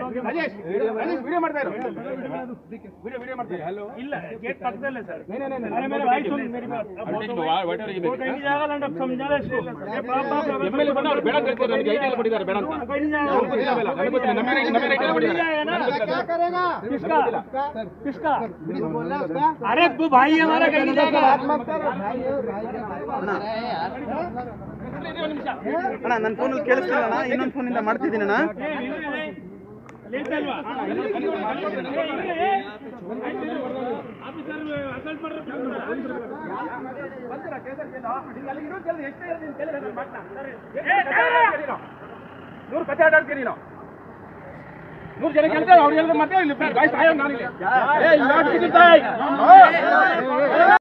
Rajesh Rajesh video ಮಾಡ್ತಾ ಇರು video video ಮಾಡ್ತಾ ಇರು ಇಲ್ಲ गेट पकड़ले सर नहीं नहीं नहीं अरे मेरे भाई सुन मेरी बात अब वो तो भाई- वो कहीं नहीं जाएगा लंड अब समझा ले इसको ये बाप बाप ಎಮ್ ಎಲ್ ಎ ಬಂದವರು ಬೇಡ ಅಂತ ಹೇಳ್ತಾರೆ ನನಗೆ ಐಟಿ ಕೊಟ್ಟಿದ್ದಾರೆ ಬೇಡ ಅಂತ कहीं नहीं जाएगा ಅವ್ರಿಗೆ ಗೊತ್ತಿಲ್ಲ ಅವೆಲ್ಲ. ನನಗೆ ಗೊತ್ತಿಲ್ಲ ನಮ್ಮ ನಮ್ಮ ಐಟಿ नहीं ಕೊಟ್ಟಿದ್ದಾರೆ जाएगा ना किसका किसका अरे वो भाई है हमारा कहीं नहीं जाएगा ಅಣ್ಣ ನನ್ನ ಫೋನಲ್ಲಿ ಕೇಳಿಸ್ತಿಲ್ಲ ಅಣ್ಣ ಇನ್ನೊಂದು ಫೋನಿಂದ ಮಾಡ್ತಿದ್ದೀನಿ ಅಣ್ಣ ಲೇಸಲ್ವಾ ಆಫೀಸರ್ ಅಸಲ್ಟ್ ನೂರು ಕತೆ ಆಟಾಡ್ತೀನಿ ನೀನು ನೂರು ಜನ ಕೆಲಸ ಅವ್ರು ಹೇಳಿದ್ರೆ ಮತ್ತೆ ಇಲ್ಲಿ ಗಾಯ ಸಾಯ ನಾನಿಲ್ಲಿ ಏ, ಇಲ್ಲ, ಸಿಗುತ್ತೆ.